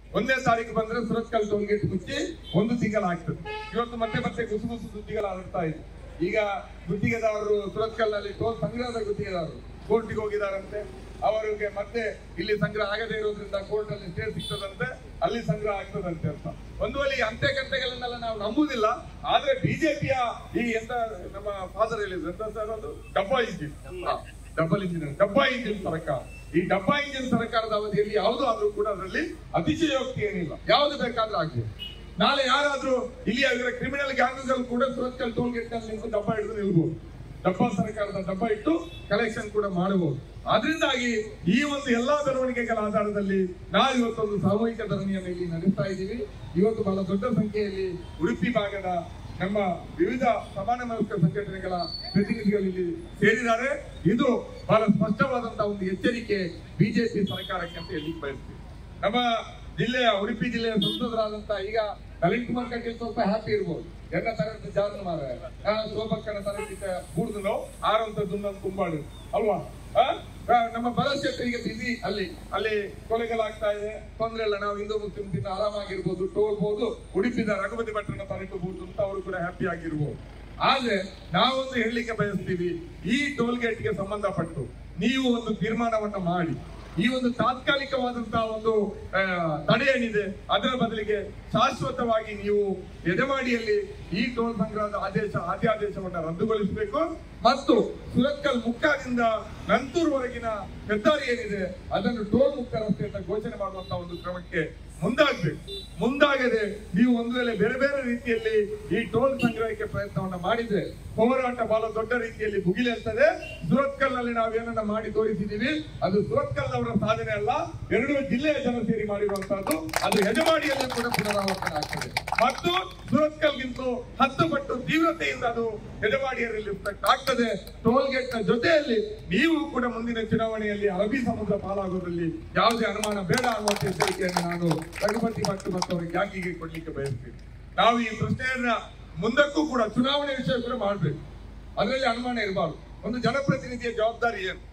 ಒಂದನೇ ತಾರೀಕು ಬಂದ್ರೆ ಸುರತ್ಕಲ್ ಟೋಲ್ಗೇಟ್ ಮುಚ್ಚಿ ಒಂದು ತಿಂಗಳ ಆಗ್ತದೆ ಇವತ್ತು ಮತ್ತೆ ಮತ್ತೆ ಗುಸು ಗುಸು ಸುದ್ದಿಗಳು ಹರಡ್ತಾ ಇದೆ ಈಗ ಗುತ್ತಿಗೆದಾರರು ಸುರತ್ಕಲ್ನಲ್ಲಿ ಟೋಲ್ ಸಂಗ್ರಹದ ಗುತ್ತಿಗೆದಾರರು ಕೋರ್ಟಿಗೆ ಹೋಗಿದಾರಂತೆ ಅವರಿಗೆ ಮತ್ತೆ ಇಲ್ಲಿ ಸಂಗ್ರಹ ಆಗದೇ ಇರೋದ್ರಿಂದ ಕೋರ್ಟ್ ಅಲ್ಲಿ ಸ್ಟೇ ಸಿಗ್ತದಂತೆ ಅಲ್ಲಿ ಸಂಗ್ರಹ ಆಗ್ತದಂತೆ ಅಂತ ಒಂದು ವೇಳೆ ಈ ಅಂತೆ ಕಂತೆಗಳನ್ನೆಲ್ಲ ನಾವು ನಂಬುದಿಲ್ಲ ಆದ್ರೆ ಬಿಜೆಪಿಯ ಈ ಎಂತ ನಮ್ಮ ಫಾದರ್ ಹೇಳಿದ್ರು ಎಂತ ಸರ್ ಅದು ಡಬ್ಬಾ ಇಂಜಿನ್ ಡಬಲ್ ಇಂಜಿನ್ ಡಬ್ಬಾ ಇಂಜಿನ್ ಸರ್ಕಾರ ಈ ಡಬ್ಬಾ ಇಂಜಿನ್ ಸರ್ಕಾರದ ಅವಧಿಯಲ್ಲಿ ಯಾವುದು ಆದ್ರೂ ಕೂಡ ಅದರಲ್ಲಿ ಅತಿಶಯೋಕ್ತಿ ಏನಿಲ್ಲ ಯಾವುದು ಬೇಕಾದ್ರೂ ಆಗ್ಲಿ ನಾಳೆ ಯಾರಾದ್ರೂ ಇಲ್ಲಿ ಆಗಿರೋ ಕ್ರಿಮಿನಲ್ ಗ್ಯಾಂಗ್ಗಳು ಕೂಡ ಸುರತ್ಕಲ್ ಟೋಲ್ ಗೇಟ್ ನಲ್ಲಿ ನಿಂತು ಡಬ್ಬ ಹಿಡಿದು ನಿಲ್ಬಹುದು ಡಬ್ಬ ಸರ್ಕಾರದ ಡಬ್ಬ ಇಟ್ಟು ಕಲೆಕ್ಷನ್ ಕೂಡ ಮಾಡಬಹುದು ಅದರಿಂದಾಗಿ ಈ ಒಂದು ಎಲ್ಲಾ ಬೆಳವಣಿಗೆಗಳ ಆಧಾರದಲ್ಲಿ ನಾವು ಇವತ್ತೊಂದು ಸಾಮೂಹಿಕ ಧರಣಿಯನ್ನು ಇಲ್ಲಿ ನಡೆಸ್ತಾ ಇದ್ದೀವಿ ಇವತ್ತು ಬಹಳ ದೊಡ್ಡ ಸಂಖ್ಯೆಯಲ್ಲಿ ಉಡುಪಿ ಭಾಗದ ನಮ್ಮ ವಿವಿಧ ಸಮಾನ ಮನಸ್ಕ ಸಂಘಟನೆಗಳ ಪ್ರತಿನಿಧಿಗಳು ಇಲ್ಲಿ ಸೇರಿದ್ದಾರೆ ಇದು ಬಹಳ ಸ್ಪಷ್ಟವಾದಂತಹ ಒಂದು ಎಚ್ಚರಿಕೆ ಬಿಜೆಪಿ ಸರ್ಕಾರಕ್ಕೆ ಅಂತ ಹೇಳಿ ಬಯಸ್ತೀವಿ ನಮ್ಮ ಜಿಲ್ಲೆಯ ಉಡುಪಿ ಜಿಲ್ಲೆಯ ಸಂಸದರಾದಂತಹ ಈಗ ನಳಿನ್ ಕುಮಾರ್ ಕಟೀಲ್ ಸ್ವಲ್ಪ ಹ್ಯಾಪಿ ಇರ್ಬೋದು ಎಲ್ಲ ತರಗತಿ ಜಾತನ ಮಾರ ಶೋಭಕ್ಕನ ತರಗತಿ ಕೂಡುದು ನಾವು ಆರಂತದ್ದು ಒಂದು ತುಂಬಾಡು ಅಲ್ವಾ ಆ? ಆ, ನಮ್ಮ ಭರತ್ ಈಗ ಬಿಸಿ ಅಲ್ಲಿ ಅಲ್ಲಿ ಕೊಲೆಗಳಾಗ್ತಾ ಇದೆ ತೊಂದ್ರೆ ಇಲ್ಲ ನಾವು ಹಿಂದೂ ಮುಸ್ಲಿಂ ದಿನ ಆರಾಮಾಗಿರ್ಬೋದು ಟೋಲ್ಬೋದು ಉಡುಪಿದ ರಘುಪತಿ ಭಟ್ರನ್ನ ತರಟಬಹುದು ಅಂತ ಅವರು ಕೂಡ ಹ್ಯಾಪಿ ಆಗಿರ್ಬೋದು ಆದ್ರೆ ನಾವೊಂದು ಹೇಳಲಿಕ್ಕೆ ಬಯಸ್ತೀವಿ ಈ ಟೋಲ್ ಗೇಟ್ಗೆ ಸಂಬಂಧಪಟ್ಟು ನೀವು ಒಂದು ತೀರ್ಮಾನವನ್ನ ಮಾಡಿ ಈ ಒಂದು ತಾತ್ಕಾಲಿಕವಾದಂತಹ ಒಂದು ಆ, ತಡೆ ಏನಿದೆ ಅದರ ಬದಲಿಗೆ ಶಾಶ್ವತವಾಗಿ ನೀವು ಎದೆಮಾಡಿಯಲ್ಲಿ ಈ ಟೋಲ್ ಸಂಗ್ರಹದ ಆದೇಶ ಆದೇಶವನ್ನ ರದ್ದುಗೊಳಿಸಬೇಕು ಮತ್ತು ಸುರತ್ಕಲ್ ಮುಕ್ಕಾದಿಂದ ನಂತೂರ್ವರೆಗಿನ ಹೆದ್ದಾರಿ ಏನಿದೆ ಅದನ್ನು ಟೋಲ್ ಮುಕ್ತ ರಸ್ತೆ ಅಂತ ಘೋಷಣೆ ಮಾಡುವಂತಹ ಒಂದು ಕ್ರಮಕ್ಕೆ ಮುಂದಾಗಬೇಕು ಮುಂದಾಗದೆ ನೀವು ಒಂದು ವೇಳೆ ಬೇರೆ ಬೇರೆ ರೀತಿಯಲ್ಲಿ ಈ ಟೋಲ್ ಸಂಗ್ರಹಕ್ಕೆ ಪ್ರಯತ್ನವನ್ನ ಮಾಡಿದ್ರೆ ಹೋರಾಟ ಬಹಳ ದೊಡ್ಡ ರೀತಿಯಲ್ಲಿ ಭುಗಿಲೇರ್ತದೆ ಸುರತ್ಕಲ್ ನಲ್ಲಿ ನಾವು ಏನನ್ನ ಮಾಡಿ ತೋರಿಸಿದೀವಿ ಅದು ಸುರತ್ಕಲ್ ಅವರ ಸಾಧನೆ ಅಲ್ಲ ಎರಡು ಜಿಲ್ಲೆಯ ಜನ ಸೇರಿ ಮಾಡಿರುವಂತಹದ್ದು ಅದು ಯಜಮಾಡಿಯಲ್ಲಿ ಕೂಡ ಪುನರಾವರ್ತನೆ ಆಗ್ತದೆ ಮತ್ತು ಸುರತ್ಕಲ್ಗಿಂತ ಹತ್ತು ಪಟ್ಟು ತೀವ್ರತೆಯಿಂದ ಅದು ಯಜಮಾಡಿಯಲ್ಲಿ ರಿಫ್ಲೆಕ್ಟ್ ಆಗ್ತದೆ ಟೋಲ್ ಗೇಟ್ ನ ಜೊತೆಯಲ್ಲಿ ನೀವು ಕೂಡ ಮುಂದಿನ ಚುನಾವಣೆಯಲ್ಲಿ ಅರಬ್ಬಿ ಸಮುದ್ರ ಪಾಲಾಗೋದ್ರಲ್ಲಿ ಯಾವುದೇ ಅನುಮಾನ ಬೇಡ ಅನ್ನುವಂತ ಎಚ್ಚರಿಕೆಯನ್ನು ನಾನು ರಘುಪತಿ ಭಟ್ ಮತ್ತು ಅವರ ಗ್ಯಾಂಗಿಗೆ ಕೊಡ್ಲಿಕ್ಕೆ ಬಯಸ್ತೀನಿ ನಾವು ಈ ಪ್ರಶ್ನೆಯನ್ನ ಮುಂದಕ್ಕೂ ಕೂಡ ಚುನಾವಣೆ ವಿಷಯ ಕೂಡ ಮಾಡ್ಬೇಕು ಅದರಲ್ಲಿ ಅನುಮಾನ ಇರಬಾರ್ದು ಒಂದು ಜನಪ್ರತಿನಿಧಿಯ ಜವಾಬ್ದಾರಿ ಏನು